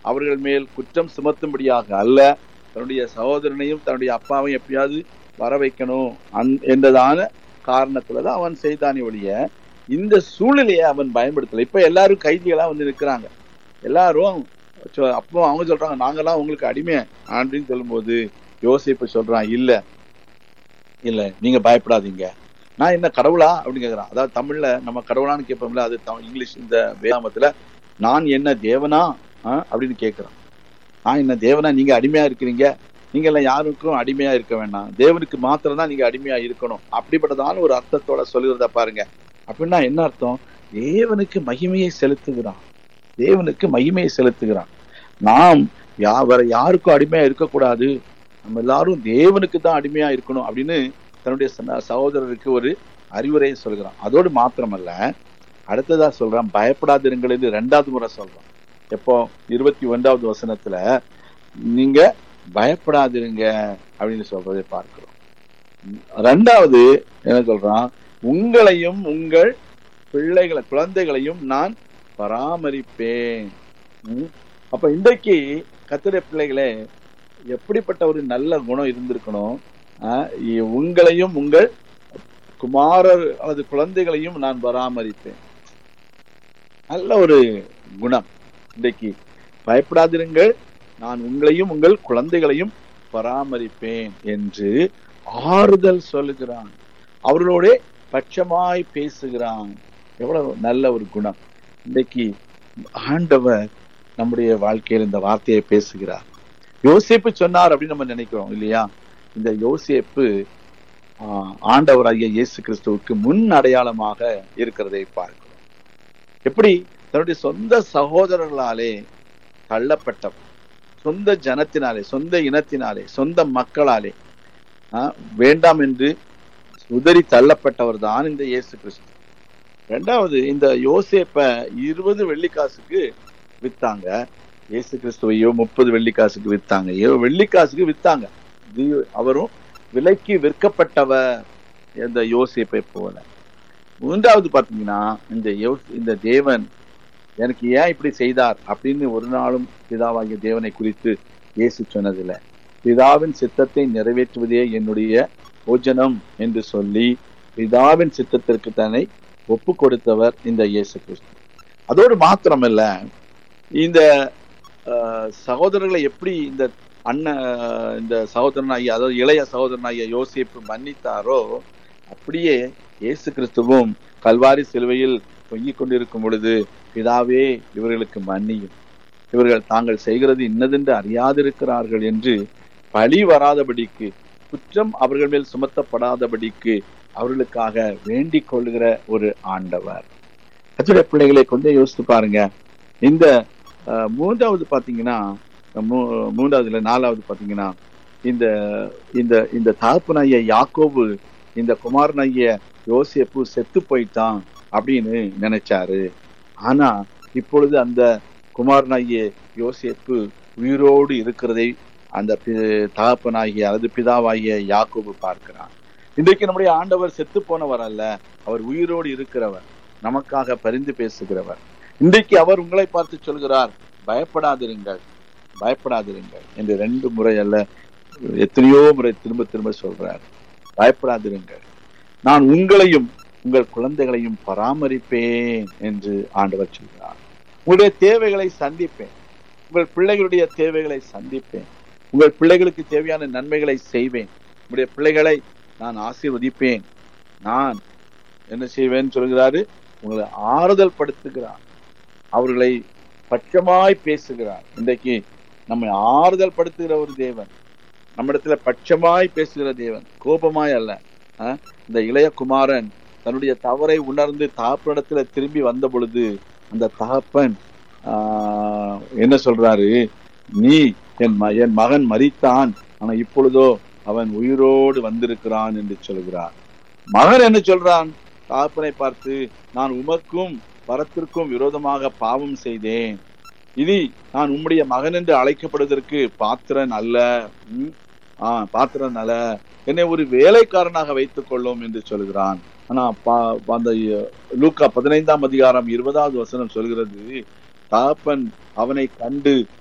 அவர்கள் மேல் குற்றம் சுமத்தும்படியாக அல்ல தன்னுடைய சகோதரனையும் தன்னுடைய அப்பாவையும் எப்படியாவது வர வைக்கணும் அந் என்றதான காரணத்துலதான் அவன் செய்தானே ஒழிய இந்த சூழ்நிலையை அவன் பயன்படுத்தல இப்ப எல்லாரும் கைதிகளா வந்து நிற்கிறாங்க எல்லாரும் சொ- அப்போ அவங்க சொல்றாங்க நாங்கெல்லாம் உங்களுக்கு அடிமை அப்படின்னு சொல்லும்போது யோசிப்பு சொல்றான் இல்ல இல்ல நீங்க பயப்படாதீங்க நான் என்ன கடவுளா அப்படின்னு கேக்குறான் அதாவது தமிழ்ல நம்ம கடவுளான்னு கேட்போம்ல அது தமிழ் இங்கிலீஷ் இந்த வேதாமத்துல நான் என்ன தேவனா ஆ? அப்படின்னு கேக்குறான் நான் என்ன தேவனா நீங்க அடிமையா இருக்கிறீங்க நீங்க எல்லாம் யாருக்கும் அடிமையா இருக்க வேண்டாம் தேவனுக்கு மாத்திரம் தான் நீங்க அடிமையா இருக்கணும் அப்படிப்பட்டதான ஒரு அர்த்தத்தோட சொல்லுகிறத பாருங்க அப்படின்னா என்ன அர்த்தம் தேவனுக்கு மகிமையை செலுத்துகிறான் தேவனுக்கு மகிமையை செலுத்துகிறான் நாம் யா வேற யாருக்கும் அடிமையா இருக்கக்கூடாது நம்ம எல்லாரும் தேவனுக்கு தான் அடிமையா இருக்கணும் அப்படின்னு தன்னுடைய சன- சகோதரருக்கு ஒரு அறிவுரையை சொல்கிறான் அதோடு மாத்திரமல்ல அடுத்ததா சொல்றான் பயப்படாதிருங்கள் என்று ரெண்டாவது முறை சொல்றான் எப்போ இருபத்தி ஒன்றாவது வசனத்துல நீங்க பயப்படாதிருங்க அப்படின்னு சொல்றதை பார்க்கிறோம் ரெண்டாவது என்ன சொல்றான் உங்களையும் உங்கள் பிள்ளைகளை குழந்தைகளையும் நான் பராமரிப்பேன் ம். அப்ப இன்றைக்கு கத்திர பிள்ளைகளே எப்படிப்பட்ட ஒரு நல்ல குணம் இருந்திருக்கணும் ஆஹ் இ- உங்களையும் உங்கள் குமாரர் அல்லது குழந்தைகளையும் நான் பராமரிப்பேன் நல்ல ஒரு குணம் இன்றைக்கு பயப்படாதிருங்கள் நான் உங்களையும் உங்கள் குழந்தைகளையும் பராமரிப்பேன் என்று ஆறுதல் சொல்லுகிறான் அவர்களோட பட்சமாய் பேசுகிறான் எவ்வளவு நல்ல ஒரு குணம் இன்றைக்கு ஆண்டவர் நம்முடைய வாழ்க்கையில் இந்த வார்த்தையை பேசுகிறார் யோசேப்பு சொன்னார் அப்படின்னு நம்ம நினைக்கிறோம் இல்லையா இந்த யோசேப்பு ஆஹ், ஆண்டவராகிய இயேசு கிறிஸ்துவுக்கு முன் அடையாளமாக இருக்கிறதை பார்க்கிறோம் எப்படி தன்னுடைய சொந்த சகோதரர்களாலே தள்ளப்பட்டவர் சொந்த ஜனத்தினாலே சொந்த இனத்தினாலே சொந்த மக்களாலே ஆஹ், வேண்டாம் என்று உதறி தள்ளப்பட்டவர் தான் இந்த இயேசு கிறிஸ்து ரெண்டாவது இந்த யோசேப்ப இருபது வெள்ளிக்காசுக்கு வித்தாங்க இயேசு கிறிஸ்துவையோ முப்பது வெள்ளிக்காசுக்கு வித்தாங்க ஏதோ வெள்ளிக்காசுக்கு வித்தாங்க இது- அவரும் விலைக்கு விற்கப்பட்டவர் இந்த யோசேப்பை போல மூன்றாவது பாத்தீங்கன்னா இந்த யோ- இந்த தேவன் எனக்கு ஏன் இப்படி செய்தார் அப்படின்னு ஒரு நாளும் பிதாவாகிய தேவனை குறித்து இயேசு சொன்னதில்லை பிதாவின் சித்தத்தை நிறைவேற்றுவதே என்னுடைய போஜனம் என்று சொல்லி பிதாவின் சித்தத்திற்கு தன்னை ஒப்பு கொடுத்தவர் இந்த இயேசு கிறிஸ்து அதோடு மாத்திரமல்ல இந்த அஹ், சகோதரர்களை எப்படி இந்த அண்ணன் இந்த சகோதரனாகிய அதாவது இளைய சகோதரனாகிய யோசேப்பு மன்னித்தாரோ அப்படியே இயேசு கிறிஸ்துவும் கல்வாரி சிலுவையில் தொங்கிக் கொண்டிருக்கும் பொழுது பிதாவே இவர்களுக்கு மன்னியும் இவர்கள் தாங்கள் செய்கிறது இன்னதென்று அறியாதிருக்கிறார்கள் என்று பழி வராதபடிக்கு குற்றம் அவர்கள் மேல் சுமத்தப்படாதபடிக்கு அவர்களுக்காக வேண்டிக் கொள்கிற ஒரு ஆண்டவர் கத்திர பிள்ளைகளை கொஞ்சம் யோசித்து பாருங்க இந்த அஹ், மூன்றாவது பாத்தீங்கன்னா மூ- மூன்றாவதுல நாலாவது பாத்தீங்கன்னா இந்த இந்த இந்த தகப்பனாகிய யாக்கோபு இந்த குமாரனாகிய யோசேப்பு செத்து போயிட்டான் அப்படின்னு நினைச்சாரு ஆனா இப்பொழுது அந்த குமாரனாகிய யோசேப்பு உயிரோடு இருக்கிறதை அந்த பி- தகப்பனாகிய அல்லது பிதாவாகிய யாக்கோபு பார்க்கிறான் இன்றைக்கு நம்முடைய ஆண்டவர் செத்து போனவர் அல்ல அவர் உயிரோடு இருக்கிறவர் நமக்காக பரிந்து பேசுகிறவர் இன்றைக்கு அவர் உங்களை பார்த்து சொல்கிறார் பயப்படாதிருங்கள் பயப்படாதிருங்கள் என்று ரெண்டு முறை அல்ல எத்தனையோ முறை திரும்ப திரும்ப சொல்றார் பயப்படாதிருங்கள் நான் உங்களையும் உங்கள் குழந்தைகளையும் பராமரிப்பேன் என்று ஆண்டவர் சொல்கிறார் உங்களுடைய தேவைகளை சந்திப்பேன் உங்கள் பிள்ளைகளுடைய தேவைகளை சந்திப்பேன் உங்கள் பிள்ளைகளுக்கு தேவையான நன்மைகளை செய்வேன் உங்களுடைய பிள்ளைகளை நான் ஆசீர்வதிப்பேன் நான் என்ன செய்வேன் சொல்கிறாரு உங்களை ஆறுதல் படுத்துகிறார் அவர்களை பட்சமாய் பேசுகிறார் இன்றைக்கு நம்மை ஆறுதல் படுத்துகிற ஒரு தேவன் நம்மிடத்துல பட்சமாய் பேசுகிற தேவன் கோபமாய் அல்ல ஆ? இந்த இளைய குமாரன் தன்னுடைய தவறை உணர்ந்து தகப்பனிடத்துல திரும்பி வந்த பொழுது அந்த தகப்பன் ஆஹ், என்ன சொல்றாரு நீ என் ம- என் மகன் மரித்தான் ஆனா இப்பொழுதோ அவன் உயிரோடு வந்திருக்கிறான் என்று சொல்கிறார் மகன் என்ன சொல்றான் தகப்பனை பார்த்து நான் உமக்கும் பரத்திற்கும் விரோதமாக பாவம் செய்தேன் இனி நான் உம்முடைய மகன் என்று அழைக்கப்படுவதற்கு பாத்திரன் அல்ல ம், ஆ பாத்திரன் அல்ல என்னை ஒரு வேலைக்காரனாக வைத்துக் கொள்ளும் என்று சொல்கிறான் ஆனா பா- அந்த லூக்கா பதினைந்தாம் அதிகாரம் இருபதாவது வசனம் சொல்கிறது தகப்பன் அவனை கண்டு